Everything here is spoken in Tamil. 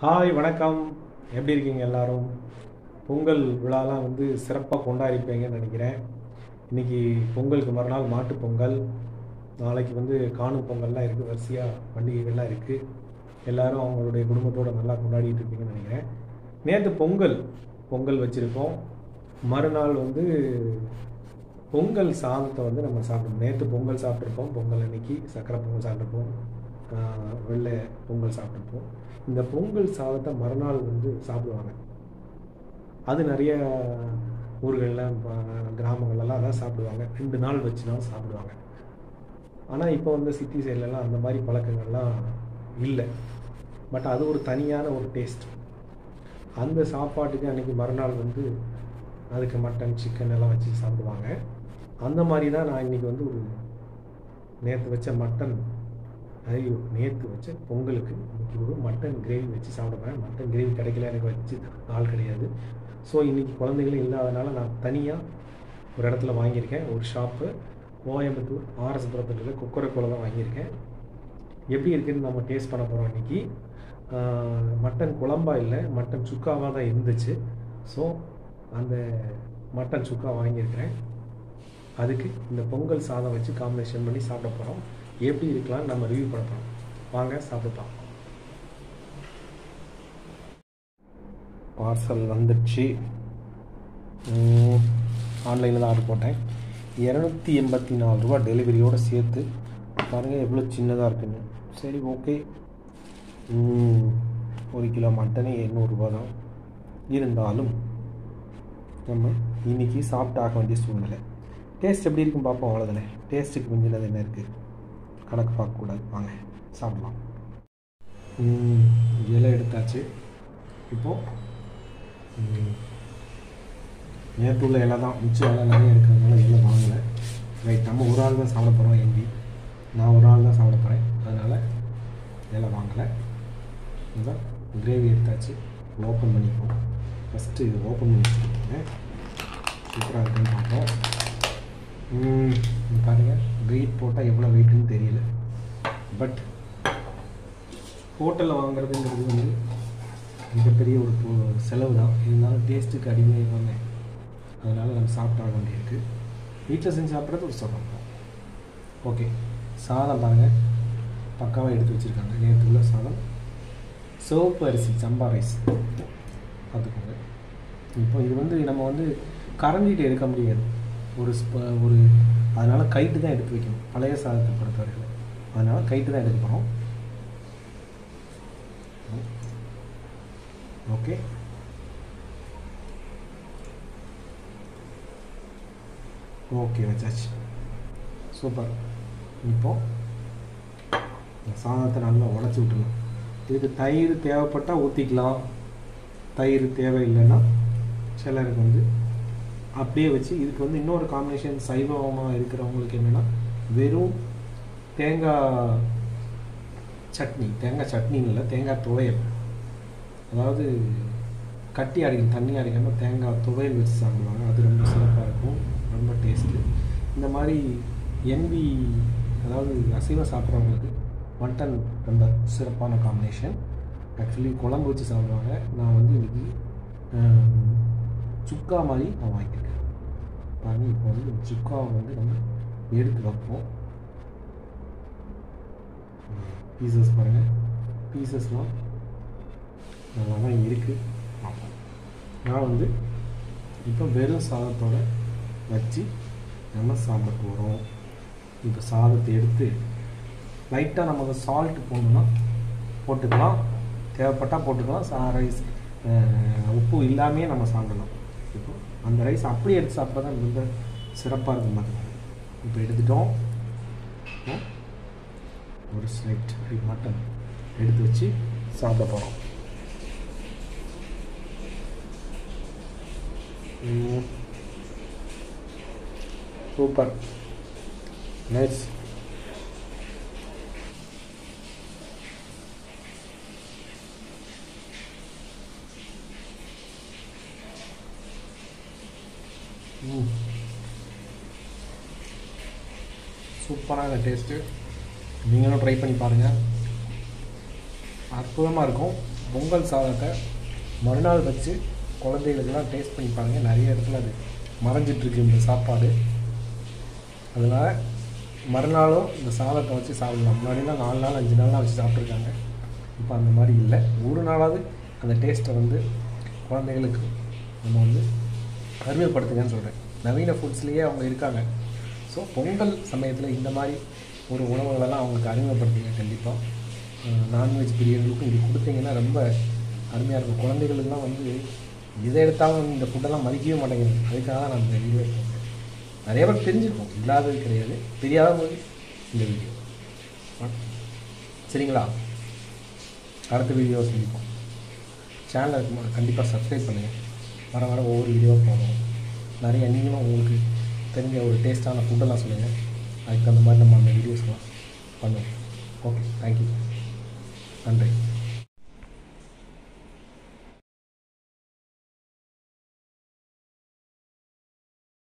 ஹாய் வணக்கம் எப்படி இருக்கீங்க எல்லாரும் பொங்கல் விழாலாம் வந்து சிறப்பாக கொண்டாடிப்பீங்கன்னு நினைக்கிறேன் இன்றைக்கி பொங்கலுக்கு மறுநாள் மாட்டுப் பொங்கல் நாளைக்கு வந்து காணும் பொங்கல்லாம் இருக்குது வரிசையாக பண்டிகைகள்லாம் இருக்குது எல்லாரும் அவங்களுடைய குடும்பத்தோடு நல்லா கொண்டாடிட்டு இருப்பீங்கன்னு நினைக்கிறேன் நேற்று பொங்கல் பொங்கல் வச்சுருக்கோம் மறுநாள் வந்து பொங்கல் சாதத்தை வந்து நம்ம சாப்பிடுவோம் நேற்று பொங்கல் சாப்பிட்ருப்போம் பொங்கல் அன்னைக்கு சக்கரை பொங்கல் சாப்பிட்ருப்போம் ஆஹ் வெள்ளை பொங்கல் சாப்பிட்ருப்போம் இந்த பொங்கல் சாதத்தை மறுநாள் வந்து சாப்பிடுவாங்க அது நிறைய ஊர்களில் கிராமங்கள்லாம் அதான் சாப்பிடுவாங்க ரெண்டு நாள் வச்சுனாலும் சாப்பிடுவாங்க ஆனால் இப்போ வந்து சிட்டி சைட்லலாம் அந்த மாதிரி பழக்கங்கள்லாம் இல்லை பட் அது ஒரு தனியான ஒரு டேஸ்ட் அந்த சாப்பாட்டுக்கு அன்றைக்கி மறுநாள் வந்து அதுக்கு மட்டன் சிக்கன் எல்லாம் வச்சு சாப்பிடுவாங்க அந்த மாதிரி தான் நான் இன்றைக்கி வந்து ஒரு நேற்று வச்ச மட்டன் ஐயோ நேற்று வச்ச பொங்கலுக்கு இன்றைக்கி ஒரு மட்டன் கிரேவி வச்சு சாப்பிடுவேன் மட்டன் கிரேவி கிடைக்கல எனக்கு வச்சு ஆள் கிடையாது ஸோ இன்றைக்கி குழந்தைகளும் இல்லாதனால நான் தனியாக ஒரு இடத்துல வாங்கியிருக்கேன் ஒரு ஷாப்பு கோயம்புத்தூர் ஆர்எஸ்புரத்தில் இருக்க குக்கரக்கோல தான் வாங்கியிருக்கேன் எப்படி இருக்குன்னு நம்ம டேஸ்ட் பண்ண போகிறோம் இன்றைக்கி மட்டன் குழம்பா இல்லை மட்டன் சுக்காவாக தான் இருந்துச்சு ஸோ அந்த மட்டன் சுக்கா வாங்கியிருக்கிறேன் அதுக்கு இந்த பொங்கல் சாதம் வச்சு காம்பினேஷன் பண்ணி சாப்பிட போகிறோம் எப்படி இருக்கலாம் நம்ம ரிவ்யூ பண்ண போகிறோம் வாங்க சாப்பிடலாம் பார்சல் வந்துடுச்சு ஆன்லைனில் தான் ஆர்டர் போட்டேன் இரநூத்தி எண்பத்தி நாலு ரூபா டெலிவரியோடு சேர்த்து பாருங்கள் எவ்வளோ சின்னதாக இருக்குன்னு சரி ஓகே ஒரு கிலோ மட்டனே எண்ணூறுரூவா தான் இருந்தாலும் நம்ம இன்றைக்கி சாப்பிட்டு ஆக வேண்டிய சூழ்நிலை டேஸ்ட் எப்படி இருக்கும் பார்ப்போம் அவ்வளோதானே டேஸ்ட்டுக்கு மிஞ்சினது என்ன இருக்குது கணக்கு பார்க்கக்கூடாது வாங்க சாப்பிடலாம் இலை எடுத்தாச்சு இப்போது நேற்று உள்ள இலை தான் மிச்சம் இலை நிறைய இருக்கிறதுனால இலை வாங்கலை ரைட் நம்ம ஒரு ஆள் தான் சாப்பிட போகிறோம் எம்பி நான் ஒரு ஆள் தான் சாப்பிட போகிறேன் அதனால் இலை வாங்கலை இதுதான் கிரேவி எடுத்தாச்சு ஓப்பன் பண்ணிப்போம் ஃபஸ்ட்டு இது ஓப்பன் பண்ணி வச்சுருக்கேன் சூப்பராக இருக்குன்னு பார்ப்போம் பாருங்கள் வெயிட் போட்டால் எவ்வளோ வெயிட்டுன்னு தெரியல பட் ஹோட்டலில் வாங்குறதுங்கிறது வந்து மிகப்பெரிய ஒரு செலவு தான் இருந்தாலும் டேஸ்ட்டுக்கு அடிமையாக வந்தேன் அதனால் நம்ம சாப்பிட்டாக வேண்டியிருக்கு வீட்டில் செஞ்சு சாப்பிட்றது ஒரு சுகம் தான் ஓகே சாதம் பாருங்கள் பக்காவாக எடுத்து வச்சுருக்காங்க நேற்று உள்ள சாதம் சிவப்பு அரிசி சம்பா ரைஸ் பார்த்துக்கோங்க இப்போ இது வந்து நம்ம வந்து கரண்டிட்டு எடுக்க முடியாது ஒரு ஒரு அதனால் கைட்டு தான் எடுத்து வைக்கணும் பழைய சாதத்தை பொறுத்தவரையில் அதனால் கைட்டு தான் எடுக்க போகிறோம் ஓகே ஓகே வச்சாச்சு சூப்பர் இப்போ சாதத்தை நல்லா உடச்சி விட்டுலாம் இதுக்கு தயிர் தேவைப்பட்டால் ஊற்றிக்கலாம் தயிர் தேவையில்லைன்னா சிலருக்கு வந்து அப்படியே வச்சு இதுக்கு வந்து இன்னொரு காம்பினேஷன் சைவமாக இருக்கிறவங்களுக்கு என்னென்னா வெறும் தேங்காய் சட்னி தேங்காய் சட்னின்னு இல்லை தேங்காய் துவையல் அதாவது கட்டி அடிக்கணும் தண்ணி அடிக்காமல் தேங்காய் துவையல் வச்சு சாப்பிடுவாங்க அது ரொம்ப சிறப்பாக இருக்கும் ரொம்ப டேஸ்ட்டு இந்த மாதிரி என்வி அதாவது அசைவம் சாப்பிட்றவங்களுக்கு மட்டன் ரொம்ப சிறப்பான காம்பினேஷன் ஆக்சுவலி குழம்பு வச்சு சாப்பிடுவாங்க நான் வந்து இன்றைக்கி சுக்கா மாதிரி நான் வாங்கியிருக்கேன் பாருங்கள் இப்போ வந்து சுக்காவை வந்து நம்ம எடுத்து வைப்போம் பீசஸ் பாருங்கள் பீசஸ்லாம் நல்லா தான் இருக்குது பார்ப்போம் நான் வந்து இப்போ வெறும் சாதத்தோடு வச்சு நம்ம சாப்பிட போகிறோம் இப்போ சாதத்தை எடுத்து லைட்டாக நமக்கு சால்ட் போடணும்னா போட்டுக்கலாம் தேவைப்பட்டால் போட்டுக்கலாம் சா ரைஸ் உப்பு இல்லாமையே நம்ம சாப்பிடலாம் இப்போ அந்த ரைஸ் அப்படியே எடுத்து சாப்பிட்டா தான் ரொம்ப சிறப்பாக இருக்கும் பார்த்துக்கோங்க இப்போ எடுத்துட்டோம் ஒரு ஸ்லைட் மட்டன் எடுத்து வச்சு சாப்பிட போகிறோம் சூப்பர் நைஸ் சூப்பரான டேஸ்ட்டு நீங்களும் ட்ரை பண்ணி பாருங்கள் அற்புதமாக இருக்கும் பொங்கல் சாதத்தை மறுநாள் வச்சு குழந்தைகளுக்கெல்லாம் டேஸ்ட் பண்ணி பாருங்க நிறைய இடத்துல அது மறைஞ்சிட்ருக்கு இந்த சாப்பாடு அதனால் மறுநாளும் இந்த சாதத்தை வச்சு சாப்பிடலாம் முன்னாடிலாம் நாலு நாள் அஞ்சு நாள்லாம் வச்சு சாப்பிட்ருக்காங்க இப்போ அந்த மாதிரி இல்லை ஒரு நாளாவது அந்த டேஸ்ட்டை வந்து குழந்தைகளுக்கு நம்ம வந்து அறிமுகப்படுத்துங்கன்னு சொல்கிறேன் நவீன ஃபுட்ஸ்லேயே அவங்க இருக்காங்க ஸோ பொங்கல் சமயத்தில் இந்த மாதிரி ஒரு உணவுகளெல்லாம் அவங்களுக்கு அறிமுகப்படுத்துங்க கண்டிப்பாக நான்வெஜ் பிரியர்களுக்கும் இது கொடுத்தீங்கன்னா ரொம்ப அருமையாக இருக்கும் குழந்தைகளுக்கெல்லாம் வந்து எதை எடுத்தாலும் இந்த ஃபுட்டெல்லாம் மதிக்கவே மாட்டேங்குது அதுக்காக தான் நான் இந்த வீடியோ போடுறேன் நிறைய பேர் தெரிஞ்சிருக்கும் இல்லாதது கிடையாது தெரியாதவங்க இந்த வீடியோ சரிங்களா அடுத்த வீடியோ சந்திப்போம் சேனலை கண்டிப்பாக சப்ஸ்கிரைப் பண்ணுங்கள் வர வர ஒவ்வொரு வீடியோ போடுறோம் நிறைய நீங்களும் உங்களுக்கு தெரிஞ்ச ஒரு டேஸ்ட்டான ஃபுட்டெல்லாம் சொல்லுங்கள் அதுக்கு அந்த மாதிரி நம்ம அந்த வீடியோஸ்லாம் பண்ணுவோம் ஓகே தேங்க்யூ நன்றி